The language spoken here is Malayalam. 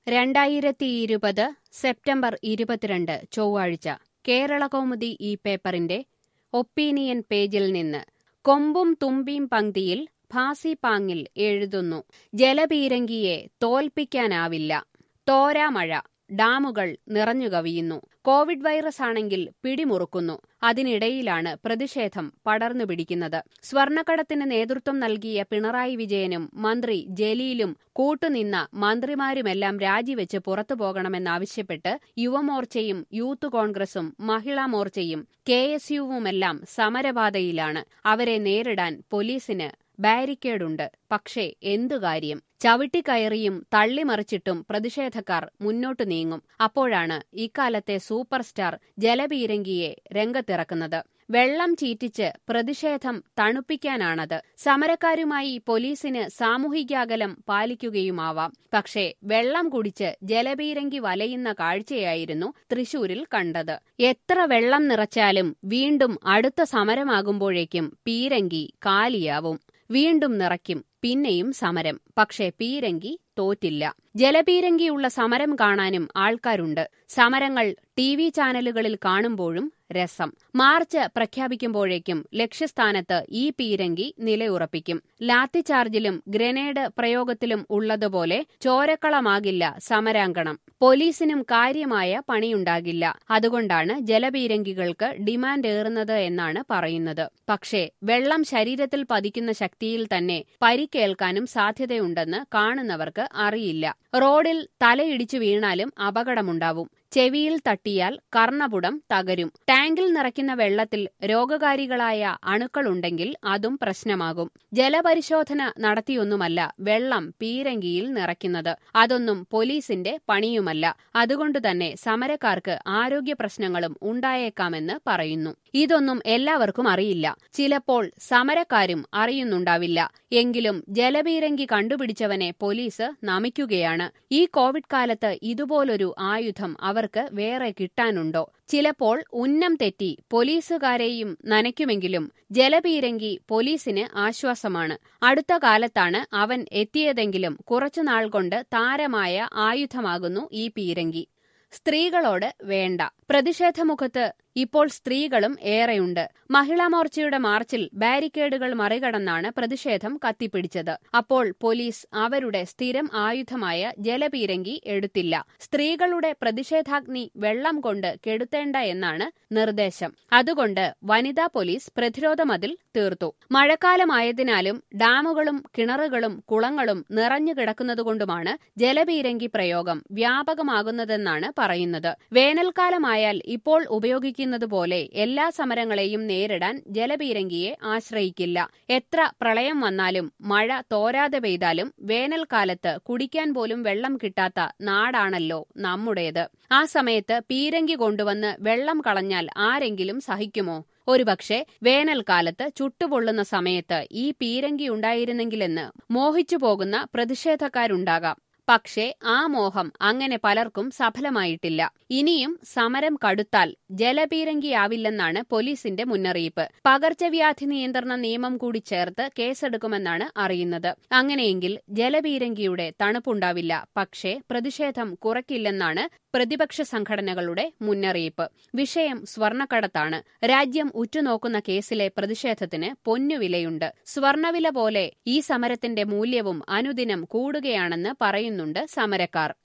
രണ്ടായിരത്തി ഇരുപത് സെപ്റ്റംബർ ഇരുപത്തിരണ്ട് ചൊവ്വാഴ്ച കേരളകൗമുദി ഈ പേപ്പറിന്റെ ഒപ്പീനിയൻ പേജിൽ നിന്ന് കൊമ്പും തുമ്പിയും പങ്ക്തിയിൽ ഭാസിപാങ്ങിൽ എഴുതുന്നു ജലപീരങ്കിയെ തോൽപ്പിക്കാനാവില്ല തോരാമഴ ഡാമുകൾ നിറഞ്ഞു കവിയുന്നു കോവിഡ് വൈറസ് ആണെങ്കിൽ പിടിമുറുക്കുന്നു അതിനിടയിലാണ് പ്രതിഷേധം പടർന്നു പിടിക്കുന്നത് സ്വർണക്കടത്തിന് നേതൃത്വം നൽകിയ പിണറായി വിജയനും മന്ത്രി ജലീലും കൂട്ടുനിന്ന മന്ത്രിമാരുമെല്ലാം രാജിവെച്ച് പുറത്തു പോകണമെന്നാവശ്യപ്പെട്ട് യുവമോർച്ചയും യൂത്ത് കോൺഗ്രസും മഹിളാ മോർച്ചയും കെ എസ് യുവുമെല്ലാം സമരപാതയിലാണ് അവരെ നേരിടാൻ പോലീസിന് ബാരിക്കേഡുണ്ട് പക്ഷേ എന്തു കാര്യം ചവിട്ടിക്കയറിയും തള്ളിമറിച്ചിട്ടും പ്രതിഷേധക്കാർ മുന്നോട്ടു നീങ്ങും അപ്പോഴാണ് ഇക്കാലത്തെ സൂപ്പർ സ്റ്റാർ ജലപീരങ്കിയെ രംഗത്തിറക്കുന്നത് വെള്ളം ചീറ്റിച്ച് പ്രതിഷേധം തണുപ്പിക്കാനാണത് സമരക്കാരുമായി പോലീസിന് സാമൂഹികാകലം പാലിക്കുകയുമാവാം പക്ഷേ വെള്ളം കുടിച്ച് ജലപീരങ്കി വലയുന്ന കാഴ്ചയായിരുന്നു തൃശൂരിൽ കണ്ടത് എത്ര വെള്ളം നിറച്ചാലും വീണ്ടും അടുത്ത സമരമാകുമ്പോഴേക്കും പീരങ്കി കാലിയാവും വീണ്ടും നിറയ്ക്കും പിന്നെയും സമരം പക്ഷേ പീരങ്കി തോറ്റില്ല ജലപീരങ്കിയുള്ള സമരം കാണാനും ആൾക്കാരുണ്ട് സമരങ്ങൾ ടി വി ചാനലുകളിൽ കാണുമ്പോഴും രസം മാർച്ച് പ്രഖ്യാപിക്കുമ്പോഴേക്കും ലക്ഷ്യസ്ഥാനത്ത് ഈ പീരങ്കി നിലയുറപ്പിക്കും ലാത്തിചാർജിലും ഗ്രനേഡ് പ്രയോഗത്തിലും ഉള്ളതുപോലെ ചോരക്കളമാകില്ല സമരാങ്കണം പോലീസിനും കാര്യമായ പണിയുണ്ടാകില്ല അതുകൊണ്ടാണ് ജലപീരങ്കികൾക്ക് ഡിമാൻഡ് ഏറുന്നത് എന്നാണ് പറയുന്നത് പക്ഷേ വെള്ളം ശരീരത്തിൽ പതിക്കുന്ന ശക്തിയിൽ തന്നെ പരിക്കേൽക്കാനും സാധ്യതയുണ്ടെന്ന് കാണുന്നവർക്ക് അറിയില്ല റോഡിൽ തലയിടിച്ചു വീണാലും അപകടമുണ്ടാവും ചെവിയിൽ തട്ടിയാൽ കർണപുടം തകരും ടാങ്കിൽ നിറയ്ക്കുന്ന വെള്ളത്തിൽ രോഗകാരികളായ അണുക്കളുണ്ടെങ്കിൽ അതും പ്രശ്നമാകും ജലപരിശോധന നടത്തിയൊന്നുമല്ല വെള്ളം പീരങ്കിയിൽ നിറയ്ക്കുന്നത് അതൊന്നും പോലീസിന്റെ പണിയുമല്ല അതുകൊണ്ടുതന്നെ സമരക്കാർക്ക് ആരോഗ്യ പ്രശ്നങ്ങളും ഉണ്ടായേക്കാമെന്ന് പറയുന്നു ഇതൊന്നും എല്ലാവർക്കും അറിയില്ല ചിലപ്പോൾ സമരക്കാരും അറിയുന്നുണ്ടാവില്ല എങ്കിലും ജലപീരങ്കി കണ്ടുപിടിച്ചവനെ പോലീസ് നമിക്കുകയാണ് ഈ കോവിഡ് കാലത്ത് ഇതുപോലൊരു ആയുധം അവർക്ക് വേറെ കിട്ടാനുണ്ടോ ചിലപ്പോൾ ഉന്നം തെറ്റി പോലീസുകാരെയും നനയ്ക്കുമെങ്കിലും ജലപീരങ്കി പോലീസിന് ആശ്വാസമാണ് അടുത്ത കാലത്താണ് അവൻ എത്തിയതെങ്കിലും കുറച്ചുനാൾ കൊണ്ട് താരമായ ആയുധമാകുന്നു ഈ പീരങ്കി സ്ത്രീകളോട് വേണ്ട പ്രതിഷേധമുഖത്ത് ഇപ്പോൾ സ്ത്രീകളും ഏറെയുണ്ട് മഹിളാ മോർച്ചയുടെ മാർച്ചിൽ ബാരിക്കേഡുകൾ മറികടന്നാണ് പ്രതിഷേധം കത്തിപ്പിടിച്ചത് അപ്പോൾ പോലീസ് അവരുടെ സ്ഥിരം ആയുധമായ ജലപീരങ്കി എടുത്തില്ല സ്ത്രീകളുടെ പ്രതിഷേധാഗ്നി വെള്ളം കൊണ്ട് കെടുത്തേണ്ട എന്നാണ് നിർദ്ദേശം അതുകൊണ്ട് വനിതാ പോലീസ് പ്രതിരോധ മതിൽ തീർത്തു മഴക്കാലമായതിനാലും ഡാമുകളും കിണറുകളും കുളങ്ങളും നിറഞ്ഞു കിടക്കുന്നതുകൊണ്ടുമാണ് ജലപീരങ്കി പ്രയോഗം വ്യാപകമാകുന്നതെന്നാണ് പറയുന്നത് വേനൽക്കാലമായാൽ ഇപ്പോൾ ഉപയോഗിക്കുന്നത് പോലെ എല്ലാ സമരങ്ങളെയും നേരിടാൻ ജലപീരങ്കിയെ ആശ്രയിക്കില്ല എത്ര പ്രളയം വന്നാലും മഴ തോരാതെ പെയ്താലും വേനൽക്കാലത്ത് കുടിക്കാൻ പോലും വെള്ളം കിട്ടാത്ത നാടാണല്ലോ നമ്മുടേത് ആ സമയത്ത് പീരങ്കി കൊണ്ടുവന്ന് വെള്ളം കളഞ്ഞാൽ ആരെങ്കിലും സഹിക്കുമോ ഒരുപക്ഷെ വേനൽക്കാലത്ത് ചുട്ടുപൊള്ളുന്ന സമയത്ത് ഈ പീരങ്കി ഉണ്ടായിരുന്നെങ്കിലെന്ന് മോഹിച്ചു പോകുന്ന പ്രതിഷേധക്കാരുണ്ടാകാം പക്ഷേ ആ മോഹം അങ്ങനെ പലർക്കും സഫലമായിട്ടില്ല ഇനിയും സമരം കടുത്താൽ ജലപീരങ്കിയാവില്ലെന്നാണ് പോലീസിന്റെ മുന്നറിയിപ്പ് പകർച്ചവ്യാധി നിയന്ത്രണ നിയമം കൂടി ചേർത്ത് കേസെടുക്കുമെന്നാണ് അറിയുന്നത് അങ്ങനെയെങ്കിൽ ജലപീരങ്കിയുടെ തണുപ്പുണ്ടാവില്ല പക്ഷേ പ്രതിഷേധം കുറയ്ക്കില്ലെന്നാണ് പ്രതിപക്ഷ സംഘടനകളുടെ മുന്നറിയിപ്പ് വിഷയം സ്വർണക്കടത്താണ് രാജ്യം ഉറ്റുനോക്കുന്ന കേസിലെ പ്രതിഷേധത്തിന് പൊന്നുവിലയുണ്ട് സ്വർണവില പോലെ ഈ സമരത്തിന്റെ മൂല്യവും അനുദിനം കൂടുകയാണെന്ന് പറയുന്നുണ്ട് സമരക്കാർ